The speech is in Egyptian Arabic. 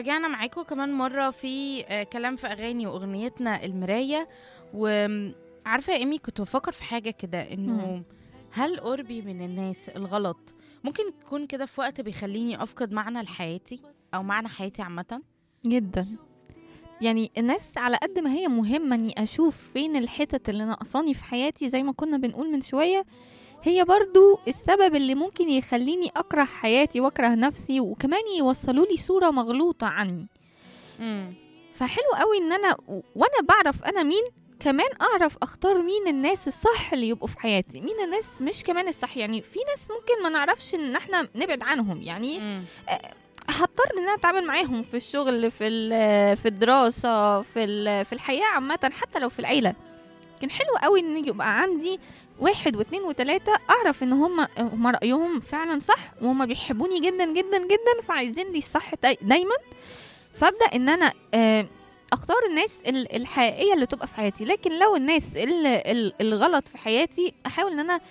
رجعنا معاكم كمان مرة في آه، كلام في أغاني وأغنيتنا المراية وعارفة يا إيمي كنت بفكر في حاجة كده إنه هل قربي من الناس الغلط ممكن يكون كده في وقت بيخليني أفقد معنى لحياتي أو معنى حياتي عامة جدا يعني الناس على قد ما هي مهمة اني اشوف فين الحتت اللي ناقصاني في حياتي زي ما كنا بنقول من شوية هي برضو السبب اللي ممكن يخليني اكره حياتي واكره نفسي وكمان يوصلوا لي صورة مغلوطة عني مم. فحلو قوي ان انا و- وانا بعرف انا مين كمان اعرف اختار مين الناس الصح اللي يبقوا في حياتي مين الناس مش كمان الصح يعني في ناس ممكن ما نعرفش ان احنا نبعد عنهم يعني مم. هضطر ان انا اتعامل معاهم في الشغل في ال- في الدراسه في ال- في الحياه عامه حتى لو في العيله لكن حلو قوي ان يبقى عندي واحد واثنين وثلاثة أعرف إن هم هم رأيهم فعلا صح وهم بيحبوني جدا جدا جدا فعايزين لي الصح داي- دايما فأبدأ إن أنا آه، أختار الناس ال- الحقيقية اللي تبقى في حياتي لكن لو الناس ال- ال- الغلط في حياتي أحاول إن أنا